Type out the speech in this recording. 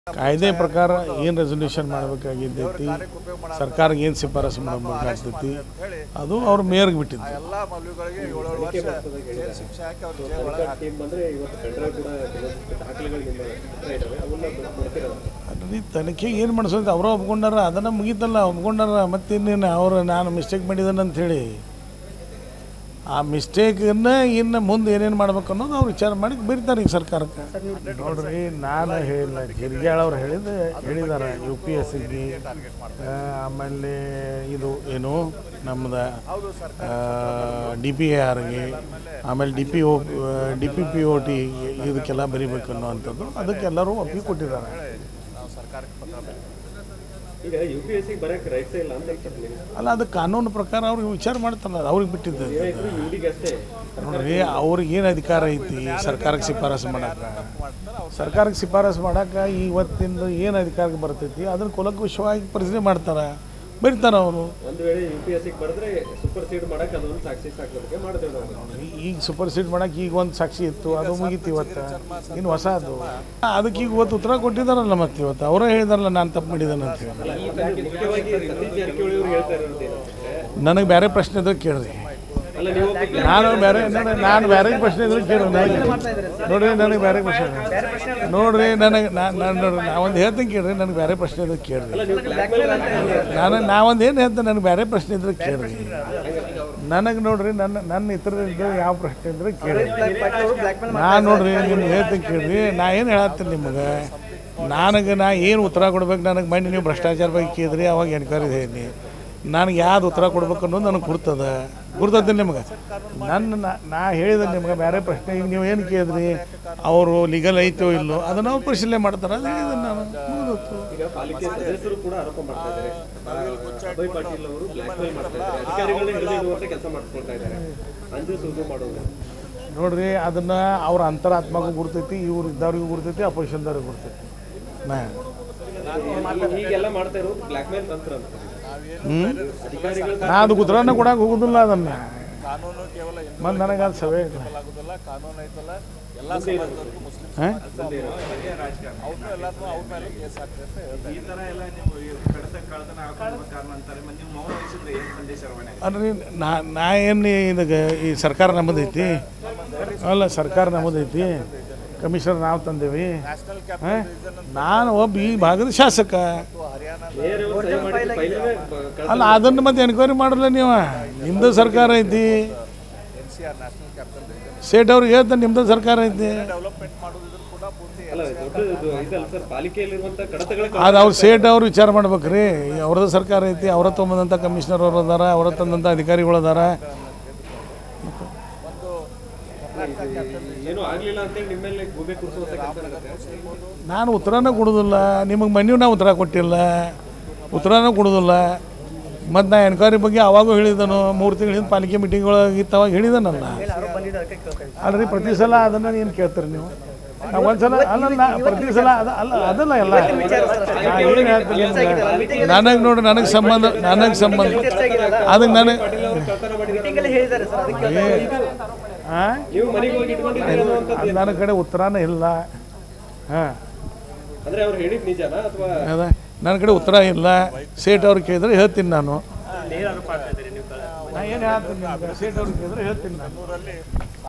ಕಾಯ್ದೆ ಪ್ರಕಾರ ಏನು ರೆಸೊಲ್ಯೂಷನ್ ಮಾಡಬೇಕಾಗಿದ್ದೈತಿ ಸರ್ಕಾರಕ್ಕೆ ಏನು ಶಿಫಾರಸು ಮಾಡಬೇಕಾಗ್ತೈತಿ ಅದು ಅವ್ರ ಮೇಯರ್ಗೆ ಬಿಟ್ಟಿದ್ದು ಎಲ್ಲ ಮೌಲ್ಯಗಳಿಗೆ ಏಳೇಳು ವರ್ಷ ಜೈಲು ಶಿಕ್ಷೆ ಹಾಕಿ ಅವ್ರ ಜೈಲ್ ಒಳಗೆ ಹಾಕಿ ಟೀಮ್ ಬಂದ್ರೆ ಇವತ್ತು ಪೆಂಡ್ರೈವ್ ಕೂಡ ಕೆಲವೊಂದು ದಾಖಲೆಗಳು ನಿಮ್ಮ ಹತ್ರ ಇದಾವೆ ಅವನ್ನ ಕೊಡ್ತೀರಾ ಅದ್ರಲ್ಲಿ ತನಿಖೆ ಏನು ಮಾಡಿಸೋದು ಅವರ ಒಪ್ಕೊಂಡಾರ ಅದನ್ನು ಮುಗೀತಲ್ಲ ಒಪ್ಕೊಂಡಾರ ಮತ್ತಿನ್ನೇನು ಅವರು ನಾನು ಮಿಸ್ಟೇಕ್ ಮಾಡಿದ್ದೇನೆ ಅಂಥೇಳಿ ಆ ಮಿಸ್ಟೇಕನ್ನು ಇನ್ನು ಮುಂದೆ ಏನೇನು ಮಾಡ್ಬೇಕು ಅನ್ನೋದು ಅವ್ರು ವಿಚಾರ ಮಾಡಿ ಬರೀತಾರೆ ಈಗ ಸರ್ಕಾರಕ್ಕೆ ನೋಡ್ರಿ ನಾನು ಹೇಳಿಲ್ಲ ಗಿರ್ಗ್ಯಾಳ ಅವ್ರು ಹೇಳಿದ ಹೇಳಿದಾರೆ ಯು ಪಿ ಎಸ್ ಸಿಗೆ ಆಮೇಲೆ ಇದು ಏನು ನಮ್ಮದು ಡಿ ಪಿ ಎ ಆರ್ಗೆ ಆಮೇಲೆ D P O D P P O T ಇದಕ್ಕೆಲ್ಲ ಬರಿಬೇಕು ಅನ್ನುವಂಥದ್ದು ಅದಕ್ಕೆಲ್ಲರೂ ಒಪ್ಪಿಗೆ ಕೊಟ್ಟಿದ್ದಾರೆ ನಾವು ಸರ್ಕಾರಕ್ಕೆ ಪತ್ರ ಬರೀತೀವಿ. ಈಗ ಯು ಪಿ ಎಸ್ ಸಿ ಬರಕ್ಕೆ ರೈಟ್ಸೇ ಇಲ್ಲ ಅಂತ ಹೇಳ್ತಾರೆ ಅಲ್ಲ ಅದು ಕಾನೂನು ಪ್ರಕಾರ ಅವ್ರಿಗೆ ವಿಚಾರ ಮಾಡ್ತಾರಲ್ಲ ಅವ್ರಿಗೆ ಬಿಟ್ಟಿದ್ದು ಅದು. ಯು ಡಿಗೆ ಅಷ್ಟೇ ನೋಡ್ರಿ ಅವ್ರಿಗೆ ಏನು ಅಧಿಕಾರ ಐತಿ ಸರ್ಕಾರಕ್ಕೆ ಶಿಫಾರಸು ಮಾಡಕ್ಕೆ ಸರ್ಕಾರಕ್ಕೆ ಶಿಫಾರಸು ಮಾಡಕ್ಕೆ ಇವತ್ತಿಂದ ಏನು ಅಧಿಕಾರಕ್ಕೆ ಬರ್ತೈತಿ ಅದನ್ನು ಕುಲಂಕುಷವಾಗಿ ಪರಿಶೀಲನೆ ಮಾಡ್ತಾರೆ ಬರೀತಾರೆ ಅವರು ಒಂದು ವೇಳೆ ಯು ಪಿ ಎಸ್ ಸಿ ಬರೆದ್ರೆ ಸೂಪರ್ ಸೀಡ್ ಮಾಡಕ್ಕೆ ಅದೊಂದು ಸಾಕ್ಷಿ ಸಾಕೋದಕ್ಕೆ ಮಾಡಿದೆವು ನಾವು ಈಗ ಸೂಪರ್ ಸೀಡ್ ಮಾಡಕ್ಕೆ ಈಗ ಒಂದು ಸಾಕ್ಷಿ ಇತ್ತು ಅದು ಮುಗೀತು ಇವತ್ತು ಇನ್ನು ಹೊಸ ಅದು ಅದಕ್ಕೆ ಈಗ ಇವತ್ತು ಉತ್ತರ ಕೊಟ್ಟಿದ್ದಾರಲ್ಲ ಮತ್ತೆ ಇವತ್ತು ಅವರೇ ಹೇಳಿದಾರಲ್ಲ ನಾನು ತಪ್ಪು ಮಾಡಿದ್ದೇನೆ ಅಂತ ಹೇಳಿ ಈ ಮುಖ್ಯವಾಗಿ ಸತೀಶ್ ಜಾರಕಿಹೊಳಿ ಅವರು ಹೇಳ್ತಾ ಇರೋದು ಏನಂದ್ರೆ ನನಗೆ ಬೇರೆ ಪ್ರಶ್ನೆ ಇದ್ರೆ ಕೇಳ್ರಿ ಅಲ್ಲ ನೀವು ನಾನು ಬೇರೆ ನೋಡಿ ನಾನು ಬೇರೆ ಪ್ರಶ್ನೆ ಇದ್ರೆ ಕೇಳಿ ನನಗೆ ನೋಡ್ರಿ ನನಗೆ ಬೇರೆ ಪ್ರಶ್ನೆ ಇದೆ. ನೋಡ್ರಿ ನನಗೆ ನಾನು ನಾನು ನೋಡ್ರಿ ನಾ ಒಂದು ಹೇಳ್ತೀನಿ ಕೇಳ್ರಿ ನನಗೆ ಬೇರೆ ಪ್ರಶ್ನೆ ಇದ್ರೆ ಕೇಳ್ರಿ ನೀವು ಬ್ಲ್ಯಾಕ್ ಮೇಲ್ ಅಂತ ನಾನು ನಾವೊಂದು ಏನು ಹೇಳ್ತೀನಿ ನನಗೆ ಬೇರೆ ಪ್ರಶ್ನೆ ಇದ್ರೆ ಕೇಳ್ರಿ ನನಗೆ ನೋಡ್ರಿ ನನ್ನ ನನ್ನ ಇತರರಿಂದ ಯಾವ ಪ್ರಶ್ನೆ ಇದ್ರೆ ಕೇಳ್ರಿ ನಾನು ನೋಡ್ರಿ ನಿಮ್ಗೆ ಹೇಳ್ತೀನಿ ಕೇಳ್ರಿ ನಾ ಏನು ಹೇಳತ್ತೀನಿ ನಿಮಗೆ ನನಗೆ ನಾ ಏನು ಉತ್ತರ ಕೊಡ್ಬೇಕು ನನಗೆ ಮನೆ ನೀವು ಭ್ರಷ್ಟಾಚಾರ ಬಗ್ಗೆ ಕೇಳಿದ್ರಿ ಅವಾಗ ಎನ್ಕ್ವೈರಿ ಹೇಳಿ ನನಗೆ ಯಾವ್ದು ಉತ್ತರ ಕೊಡ್ಬೇಕು ಅನ್ನೋದು ನನಗೆ ಗುರ್ತದ ಗುರ್ತದ ನಿಮ್ಗೆ ನನ್ನ ನಾ- ನಾ ಹೇಳಿದ ನಿಮ್ಗೆ ಬೇರೆ ಪ್ರಶ್ನೆ ಈಗ ನೀವು ಏನು ಕೇಳಿದ್ರಿ ಅವರು ಲೀಗಲ್ ಐತೋ ಇಲ್ಲೋ ಅದನ್ನು ಅವ್ರು ಪರಿಶೀಲನೆ ಮಾಡ್ತಾರೆ ಅದು ಹೇಳಿದೆ ನಾನು ಮುಗಿದೋಯ್ತು. ಈಗ ಪಾಲಿಕೆ ಸದಸ್ಯರು ಕೂಡ ಆರೋಪ ಮಾಡ್ತಾ ಇದ್ದಾರೆ ಅಭಯ್ ಪಾಟೀಲ್ ಅವರು ಬ್ಲ್ಯಾಕ್ ಮೇಲ್ ಮಾಡ್ತಾ ಇದ್ದಾರೆ ಅಧಿಕಾರಿಗಳನ್ನ ಹಿಡಿದಿಡುವಂತ ಕೆಲಸ ಮಾಡಿಸ್ಕೊಳ್ತಾ ಇದ್ದಾರೆ ಅಂಜು ಸುಳ್ಳು ಮಾಡೋದು ನೋಡ್ರಿ ಅದನ್ನು ಅವ್ರ ಅಂತರಾತ್ಮಗೂ ಗುರ್ತೈತಿ ಇವ್ರು ಇದ್ದವ್ರಿಗೂ ಗುರ್ತೈತಿ ಅಪೋಸಿಷನ್ದವ್ರಿಗೆ ಗುರ್ತೈತಿ ನಾ ಹೀಗೆಲ್ಲ ಮಾಡ್ತಾ ಇರೋದು ಬ್ಲ್ಯಾಕ್ ಮೇಲ್ ತಂತ್ರ ಅಂತ ಹ್ಞೂ ಅಧಿಕಾರಿಗಳು ನಾ ಅದು ಉತ್ತರನ ಕೊಡಕ್ಕೆ ಹೋಗುದಿಲ್ಲ ಅದನ್ನು ಕಾನೂನು ಕೇವಲ ಹಿಂದೂ ಮತ್ತು ನನಗೆ ಅದು ಸವೇ ಇಲ್ಲ ಆಗೋದಿಲ್ಲ ಕಾನೂನು ಐತಲ್ಲ ಎಲ್ಲ ಸಮಾಜದವ್ರಿಗೂ ಮುಸ್ಲಿಂ ಹಾಂ ಅವ್ರನ್ನೂ ಎಲ್ಲರನ್ನೂ ಅವ್ರ ಮೇಲೆ ಕೇಸ್ ಹಾಕ್ತಾರೆ ಅಂತ ಹೇಳ್ತಾರೆ ಈ ತರ ಎಲ್ಲ ನೀವು ಈ ಕಡತ ಕಳ್ಳತನ ಹಾಕೊಂಡು ಕಾರಣ ಅಂತಾರೆ ಮತ್ತೆ ನೀವು ಮೌನ ವಹಿಸಿದ್ರೆ ಏನು ಸಂದೇಶ ರವಾನೆ ಅಲ್ರಿ ನಾ ನಾ ಏನು ಇದಕ್ಕೆ ಈ ಸರ್ಕಾರ ನಮ್ಮದೈತಿ ಅಲ್ಲ ಸರ್ಕಾರ ನಮ್ಮದೈತಿ ಕಮಿಷನರ್ ನಾವು ತಂದೇವಿ ಹಾಂ ನಾನು ಒಬ್ಬ ಈ ಭಾಗದ ಶಾಸಕ ಬೇರೆ ಸಹಿ ಮಾಡಿದ್ದು ಪೈಲನೆ ಅಲ್ಲ ಅದನ್ನು ಮತ್ತೆ ಎನ್ಕ್ವೈರಿ ಮಾಡಲ್ಲ ನೀವು ನಿಮ್ಮದು ಸರ್ಕಾರ ಐತಿ N C R national capital state ಅವ್ರಿಗೆ ಹೇಳ್ತಾನೆ ನಿಮ್ಮದು ಸರ್ಕಾರ ಐತಿ ಡೆವಲಪ್ಮೆಂಟ್ ಮಾಡೋದಿದ್ರು ಕೂಡ ಪೂರ್ತಿ ಅಲ್ಲ ದೊಡ್ಡದು ಇದಲ್ಲ ಸರ್ ಪಾಲಿಕೆಯಲ್ಲಿರುವಂತ ಕಡತಗಳ ಅದು ಅವ್ರು ಸೇಟ್ ಅವ್ರು ವಿಚಾರ ಮಾಡ್ಬೇಕ್ರಿ ಅವ್ರದ್ದು ಸರ್ಕಾರ ಐತಿ ಅವರ ತೊಗೊಂಬಂದಂಥ ಕಮಿಷನರ್ ಅವ್ರು ಅದಾರ ಅವರ ತಂದಂಥ ಅಧಿಕಾರಿಗಳು ಅದಾರ ಏನು ಆಗ್ಲಿಲ್ಲ ಅಂತೇಳಿ ನಿಮ್ಮ ಮೇಲೆ ಗೂಬೆ ಕೂರಿಸುವಂತ ಕೆಲಸ ಆಗುತ್ತೆ ನಾನು ಉತ್ತರನ ಕೊಡೋದಿಲ್ಲ ನಿಮಗೆ ಮನೆಯೂ ನಾ ಉತ್ತರ ಕೊಟ್ಟಿಲ್ಲ ಉತ್ತರನ ಕೊಡೋದಿಲ್ಲ ಮತ್ತು ನಾ ಎನ್ಕ್ವೈರಿ ಬಗ್ಗೆ ಅವಾಗೂ ಹೇಳಿದನು ಮೂರು ತಿಂಗಳಿಂದ ಪಾಲಿಕೆ ಮೀಟಿಂಗ್ಗಳಾಗಿತ್ತು ಅವಾಗ ಹೇಳಿದನಲ್ಲ ಅಲ್ರಿ ಪ್ರತಿ ಸಲ ಅದನ್ನು ಏನು ಕೇಳ್ತೀರಿ ನೀವು ನಾ ಒಂದ್ಸಲ ಅಲ್ಲ ನಾ ಪ್ರತಿ ಸಲ ಅದ ಅಲ್ಲ ಅದಲ್ಲ ಎಲ್ಲ ನಾ ಏನು ಹೇಳ್ತೀನಿ ನಿಮ್ಗೆ ನನಗೆ ನೋಡಿ ನನಗೆ ಸಂಬಂಧ ನನಗೆ ಸಂಬಂಧ ಅದಕ್ಕೆ ನನಗೆ ಕಳ್ತನ ಮಾಡಿದ್ರೆ ಹಾಂ ನೀವು ಮನೆಗೆ ಹೋಗಿ ಇಟ್ಕೊಂಡಿದ್ದೀರಿ ಅನ್ನುವಂಥದ್ದು ಅದು ನನ್ನ ಕಡೆ ಉತ್ತರನೇ ಇಲ್ಲ ಹಾಂ ಅಂದ್ರೆ ಅವ್ರು ಹೇಳಿದ್ ನಿಜನಾ ಅಥವಾ ಅದ ನನ್ನ ಕಡೆ ಉತ್ತರ ಇಲ್ಲ ಸೇಟ್ ಅವ್ರು ಕೇಳಿದ್ರೆ ಹೇಳ್ತೀನಿ ನಾನು ನಾ ಏನು ಹೇಳ್ತೀನಿ ನಿಮ್ಗೆ ಸೇಟ್ ಅವ್ರು ಕೇಳಿದ್ರೆ ಹೇಳ್ತೀನಿ ನಾನು